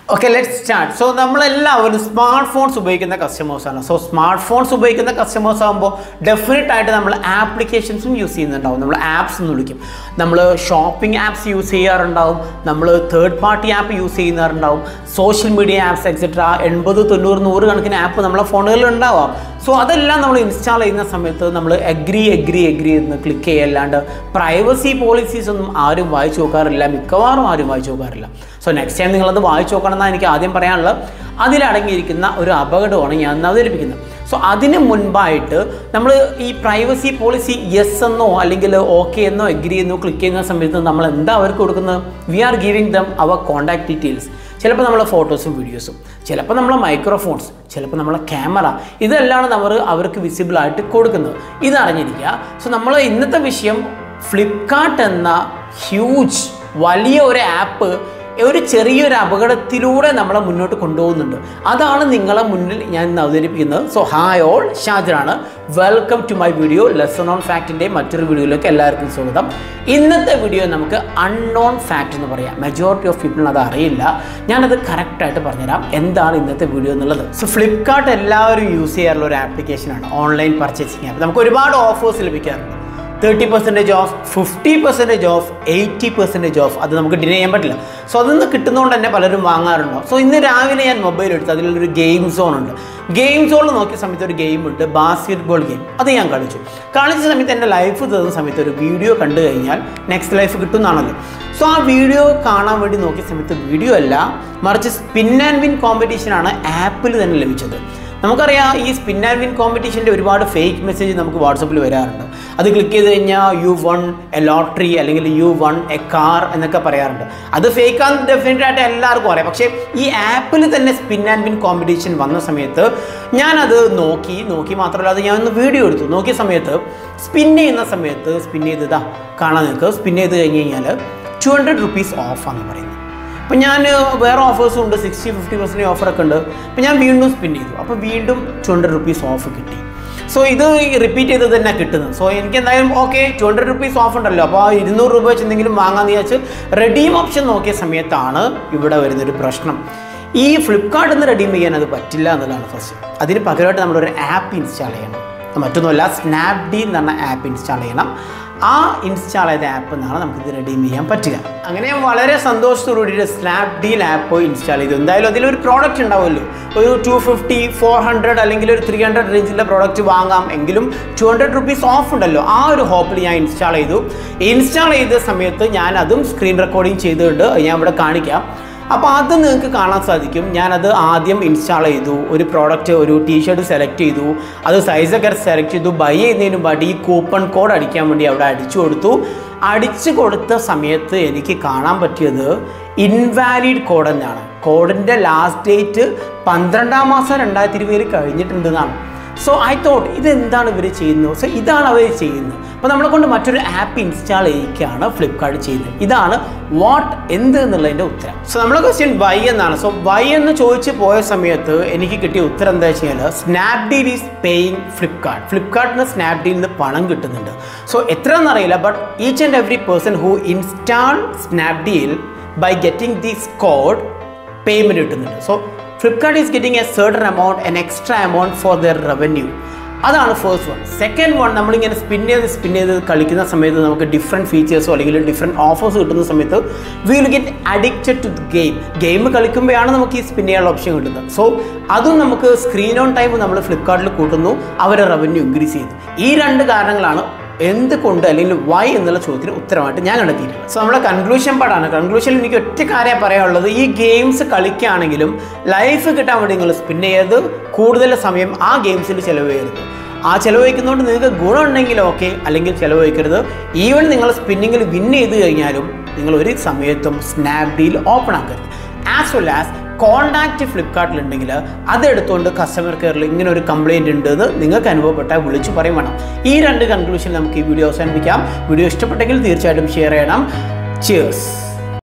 okay let start so നമ്മളെല്ലാവരും smart phones ഉപയോഗിക്കുന്ന കസ്റ്റമേഴ്സാണ് സോ സ്മാർട്ട് ഫോൺസ് ഉപയോഗിക്കുന്ന കസ്റ്റമേഴ്സ് ആകുമ്പോൾ ഡെഫിനറ്റ് ആയിട്ട് നമ്മൾ ആപ്ലിക്കേഷൻസും യൂസ് ചെയ്യുന്നുണ്ടാവും നമ്മൾ ആപ്സ് എന്ന് വിളിക്കും നമ്മൾ ഷോപ്പിംഗ് ആപ്സ് യൂസ് ചെയ്യാറുണ്ടാവും നമ്മൾ തേർഡ് പാർട്ടി ആപ്പ് യൂസ് ചെയ്യുന്നവരുണ്ടാവും സോഷ്യൽ മീഡിയ ആപ്സ് എക്സെട്ര എൺപത് തൊണ്ണൂറ് നൂറ് കണക്കിന് ആപ്പ് നമ്മളെ ഫോണുകളിൽ ഉണ്ടാവാം സോ അതെല്ലാം നമ്മൾ ഇൻസ്റ്റാൾ ചെയ്യുന്ന സമയത്ത് നമ്മൾ എഗ്രി എഗ്രി എഗ്രി എന്ന് ക്ലിക്ക് ചെയ്യുക അല്ലാണ്ട് പ്രൈവസി പോളിസീസ് ഒന്നും ആരും വായിച്ചു നോക്കാറില്ല മിക്കവാറും ആരും വായിച്ചു നോക്കാറില്ല സോ നെക്സ്റ്റ് ടൈം നിങ്ങളത് വായിച്ചു നോക്കണം എന്നാണ് എനിക്ക് ആദ്യം പറയാനുള്ളത് അതിലടങ്ങിയിരിക്കുന്ന ഒരു അപകടമാണ് ഞാൻ ഇന്ന് അവതരിപ്പിക്കുന്നത് സോ അതിന് മുൻപായിട്ട് നമ്മൾ ഈ പ്രൈവസി പോളിസി യെസ് എന്നോ അല്ലെങ്കിൽ ഓക്കെ എന്നോ എഗ്രി എന്നോ ക്ലിക്ക് ചെയ്യുന്ന സമയത്ത് നമ്മൾ എന്താ അവർക്ക് കൊടുക്കുന്നത് വി ആർ ഗിവിങ് ദം അവർ കോൺടാക്ട് ഡീറ്റെയിൽസ് ചിലപ്പോൾ നമ്മളെ ഫോട്ടോസും വീഡിയോസും ചിലപ്പോൾ നമ്മളെ മൈക്രോഫോൺസ് ചിലപ്പോൾ നമ്മളെ ക്യാമറ ഇതെല്ലാം നമ്മൾ അവർക്ക് വിസിബിളായിട്ട് കൊടുക്കുന്നത് ഇതറിഞ്ഞിരിക്കുക സോ നമ്മൾ ഇന്നത്തെ വിഷയം ഫ്ലിപ്കാർട്ട് എന്ന ഹ്യൂജ് വലിയ ഒരു ആപ്പ് ഒരു ചെറിയൊരു അപകടത്തിലൂടെ നമ്മളെ മുന്നോട്ട് കൊണ്ടുപോകുന്നുണ്ട് അതാണ് നിങ്ങളെ മുന്നിൽ ഞാൻ ഇന്ന് അവതരിപ്പിക്കുന്നത് സോ ഹായ് ഓൾ ഷാജറാണ് welcome to my video lesson on ഫാക്റ്റിൻ്റെ മറ്റൊരു വീഡിയോയിലേക്ക് എല്ലാവർക്കും സ്വാഗതം ഇന്നത്തെ വീഡിയോ നമുക്ക് അൺനോൺ ഫാക്റ്റ് എന്ന് പറയാം മെജോറിറ്റി ഓഫ് പീപ്പിളിന് അത് അറിയില്ല ഞാനത് കറക്റ്റായിട്ട് പറഞ്ഞുതരാം എന്താണ് ഇന്നത്തെ വീഡിയോ എന്നുള്ളത് സോ ഫ്ലിപ്കാർട്ട് എല്ലാവരും യൂസ് ചെയ്യാറുള്ള ഒരു ആപ്ലിക്കേഷനാണ് ഓൺലൈൻ പർച്ചേസിങ് ആപ്പ് നമുക്ക് ഒരുപാട് ഓഫേഴ്സ് ലഭിക്കാറുണ്ട് thirty percentage off fifty percentage off eighty percentage off അത് നമുക്ക് ഡിനൈ ചെയ്യാൻ പറ്റില്ല സോ അതിൽ കിട്ടുന്നതുകൊണ്ട് തന്നെ പലരും വാങ്ങാറുണ്ടോ സോ ഇന്ന് രാവിലെ ഞാൻ മൊബൈൽ എടുത്തു അതിലൊരു ഗെയിം സോൺ ഉണ്ട് ഗെയിം സോണിൽ നോക്കിയ സമയത്ത് ഒരു ഗെയിം ഉണ്ട് ബാസ്കറ്റ് ബോൾ ഗെയിം അത് ഞാൻ കളിച്ചു കളിച്ച സമയത്ത് എൻ്റെ ലൈഫ് തരുന്ന സമയത്ത് ഒരു വീഡിയോ കണ്ടു കഴിഞ്ഞാൽ നെക്സ്റ്റ് ലൈഫ് കിട്ടുന്നതാണല്ലോ സോ ആ വീഡിയോ കാണാൻ വേണ്ടി നോക്കിയ സമയത്ത് വീഡിയോ അല്ല മറിച്ച് സ്പിൻ ആൻഡ് വിൻ കോമ്പറ്റീഷനാണ് ആപ്പിൽ തന്നെ ലഭിച്ചത് നമുക്കറിയാം ഈ സ്പിൻ ആൻഡ് വിൻ കോമ്പറ്റീഷൻ്റെ ഒരുപാട് ഫേക്ക് മെസ്സേജ് നമുക്ക് വാട്സപ്പിൽ വരാറുണ്ട് അത് ക്ലിക്ക് ചെയ്ത് കഴിഞ്ഞാൽ യു വൺ എ ലോട്ടറി അല്ലെങ്കിൽ യു വൺ എ കാർ എന്നൊക്കെ പറയാറുണ്ട് അത് ഫേക്കാന്ന് ഡെഫിനറ്റ് ആയിട്ട് എല്ലാവർക്കും അറിയാം പക്ഷേ ഈ ആപ്പിൽ തന്നെ സ്പിൻ ആൻഡ് വിൻ കോമ്പറ്റീഷൻ വന്ന സമയത്ത് ഞാനത് നോക്കി നോക്കി മാത്രമല്ല അത് ഞാനൊന്ന് വീഡിയോ എടുത്തു നോക്കിയ സമയത്ത് സ്പിൻ ചെയ്യുന്ന സമയത്ത് സ്പിൻ ചെയ്ത് ഇതാ കാണാൻ നിൽക്കുക സ്പിൻ ചെയ്ത് കഴിഞ്ഞ് കഴിഞ്ഞാൽ ടു ഹൺഡ്രഡ് റുപ്പീസ് ഓഫാന്ന് പറയുന്നത് അപ്പം ഞാൻ വേറെ ഓഫേഴ്സും ഉണ്ട് സിക്സ്റ്റി ഫിഫ്റ്റി പെർസെൻറ്റ് ഓഫറൊക്കെ ഉണ്ട് അപ്പം ഞാൻ വീണ്ടും സ്പിൻ ചെയ്തു അപ്പോൾ വീണ്ടും ടു ഹൺഡ്രഡ് റുപ്പീസ് ഓഫ് കിട്ടി സോ ഇത് റിപ്പീറ്റ് ചെയ്ത് തന്നെ കിട്ടുന്നത് സോ എനിക്ക് എന്തായാലും okay two hundred rupees off ഉണ്ടല്ലോ അപ്പോൾ ആ ഇരുന്നൂറ് രൂപ വെച്ച് എന്തെങ്കിലും വാങ്ങാമെന്ന് വിചാരിച്ച് റെഡീം ഓപ്ഷൻ നോക്കിയ സമയത്താണ് ഇവിടെ വരുന്നൊരു പ്രശ്നം ഈ ഫ്ലിപ്കാർട്ടിൽ നിന്ന് റെഡീം ചെയ്യാൻ അത് പറ്റില്ല എന്നുള്ളതാണ് ഫസ്റ്റ് അതിന് പകരമായിട്ട് നമ്മളൊരു ആപ്പ് ഇൻസ്റ്റാൾ ചെയ്യണം മറ്റൊന്നുമല്ല സ്നാപ്ഡീൽ എന്ന് പറഞ്ഞ ആപ്പ് ഇൻസ്റ്റാൾ ചെയ്യണം ആ ഇൻസ്റ്റാൾ ചെയ്ത ആപ്പ് നിന്നാണ് നമുക്കിത് റെഡീം ചെയ്യാൻ പറ്റുക അങ്ങനെ വളരെ സന്തോഷത്തോടുകൂടി സ്നാപ്ഡീൽ ആപ്പ് ഇൻസ്റ്റാൾ ചെയ്തു എന്തായാലും അതിലൊരു പ്രോഡക്റ്റ് ഉണ്ടാവുമല്ലോ ഒരു ടു ഫിഫ്റ്റി ഫോർ ഹൺഡ്രഡ് അല്ലെങ്കിൽ ഒരു ത്രീ ഹൺഡ്രഡ് റേഞ്ചിലെ പ്രോഡക്റ്റ് വാങ്ങാം എങ്കിലും ടു ഹൺഡ്രഡ് റുപ്പീസ് ഓഫ് ഉണ്ടല്ലോ ആ ഒരു ഹോപ്പിൽ ഞാൻ ഇൻസ്റ്റാൾ ചെയ്തു ഇൻസ്റ്റാൾ ചെയ്ത സമയത്ത് ഞാൻ അതും സ്ക്രീൻ റെക്കോർഡിങ് ചെയ്തിട്ടുണ്ട് അത് ഞാൻ ഇവിടെ കാണിക്കാം അപ്പോൾ അത് നിങ്ങൾക്ക് കാണാൻ സാധിക്കും ഞാനത് ആദ്യം ഇൻസ്റ്റാൾ ചെയ്തു ഒരു പ്രോഡക്റ്റ് ഒരു ടീഷർട്ട് സെലക്ട് ചെയ്തു അത് സൈസൊക്കെ സെലക്ട് ചെയ്തു ബൈ ചെയ്യുന്നതിന് മുമ്പായിട്ട് ഈ കൂപ്പൺ കോഡ് അടിക്കാൻ വേണ്ടി അവിടെ അടിച്ചു കൊടുത്തു അടിച്ചു കൊടുത്ത സമയത്ത് എനിക്ക് കാണാൻ പറ്റിയത് ഇൻവാലിഡ് കോഡ് എന്നാണ് കോഡിൻ്റെ ലാസ്റ്റ് ഡേറ്റ് പന്ത്രണ്ടാം മാസം രണ്ടായിരത്തി ഇരുപതിൽ കഴിഞ്ഞിട്ടുണ്ടെന്നാണ് സോ ഐ തോട്ട് ഇതെന്താണ് ഇവർ ചെയ്യുന്നത് സോ ഇതാണ് അവർ ചെയ്യുന്നത് അപ്പോൾ നമ്മളെ കൊണ്ട് മറ്റൊരു ആപ്പ് ഇൻസ്റ്റാൾ ചെയ്യിക്കുകയാണ് ഫ്ലിപ്കാർട്ട് ചെയ്യുന്നത് ഇതാണ് വാട്ട് എന്ത് എന്നുള്ളതിൻ്റെ ഉത്തരം സോ നമ്മളെ ക്വസ്റ്റ്യൻ വൈ എന്നാണ് സോ വൈ എന്ന് ചോദിച്ച് പോയ സമയത്ത് എനിക്ക് കിട്ടിയ ഉത്തരം എന്താ വെച്ച് കഴിഞ്ഞാൽ സ്നാപ്ഡീൽ ഈസ് പേയിങ് ഫ്ലിപ്കാർട്ട് ഫ്ലിപ്കാർട്ടിന് സ്നാപ്ഡീലിൽ നിന്ന് പണം കിട്ടുന്നുണ്ട് സോ എത്രയെന്ന് അറിയില്ല but each and every person who install Snapdeal by getting this code payment കിട്ടുന്നുണ്ട് so Flipkart is getting a certain amount and extra amount for their revenue അതാണ് first one second one നമ്മളിങ്ങനെ spin ചെയ്ത് spin ചെയ്ത് കളിക്കുന്ന സമയത്ത് നമുക്ക് different ഫീച്ചേഴ്സോ അല്ലെങ്കിൽ different offers കിട്ടുന്ന സമയത്ത് we will get addicted to game game കളിക്കുമ്പോഴാണ് നമുക്ക് ഈ സ്പിൻ ചെയ്യാനുള്ള ഓപ്ഷൻ കിട്ടുന്നത് സോ അതും നമുക്ക് സ്ക്രീൻ ഓൺ ടൈം നമ്മൾ ഫ്ലിപ്കാർട്ടിൽ കൂട്ടുന്നു അവരെ റവന്യൂ ഇൻക്രീസ് ചെയ്യുന്നു ഈ രണ്ട് കാരണങ്ങളാണ് എന്തുകൊണ്ട് അല്ലെങ്കിൽ വൈ എന്നുള്ള ചോദ്യത്തിന് ഉത്തരമായിട്ട് ഞാൻ കണ്ടെത്തിയിട്ടുള്ളത് സോ നമ്മുടെ കൺക്ലൂഷൻ പാടാണ് കൺക്ലൂഷനിൽ എനിക്ക് ഒറ്റ കാര്യം പറയാനുള്ളത് ഈ ഗെയിംസ് കളിക്കുകയാണെങ്കിലും ലൈഫ് കിട്ടാൻ വേണ്ടി നിങ്ങൾ സ്പിൻ ചെയ്ത് കൂടുതൽ സമയം ആ ഗെയിംസിൽ ചിലവ് ചെയ്യരുത് ആ ചിലവ് വയ്ക്കുന്നതുകൊണ്ട് നിങ്ങൾക്ക് ഗുണമുണ്ടെങ്കിൽ ഓക്കെ അല്ലെങ്കിൽ ചിലവ് വയ്ക്കരുത് ഈവൻ നിങ്ങൾ സ്പിന്നിങ്ങിൽ വിൻ ചെയ്ത് കഴിഞ്ഞാലും നിങ്ങൾ ഒരു സമയത്തും സ്നാപ്ഡീൽ ഓപ്പൺ ആക്കരുത് ആസ് വെൽ ആസ് കോണ്ടാക്റ്റ് ഫ്ലിപ്കാർട്ടിലുണ്ടെങ്കിൽ അതെടുത്തുകൊണ്ട് കസ്റ്റമർ കെയറിൽ ഇങ്ങനെ ഒരു കംപ്ലയിൻറ്റ് ഉണ്ട് എന്ന് നിങ്ങൾക്ക് അനുഭവപ്പെട്ടാൽ വിളിച്ചു പറയും വേണം ഈ രണ്ട് കൺക്ലൂഷൻ നമുക്ക് ഈ വീഡിയോ അവസാനിപ്പിക്കാം വീഡിയോ ഇഷ്ടപ്പെട്ടെങ്കിൽ തീർച്ചയായിട്ടും ഷെയർ ചെയ്യണം ചിയേഴ്സ്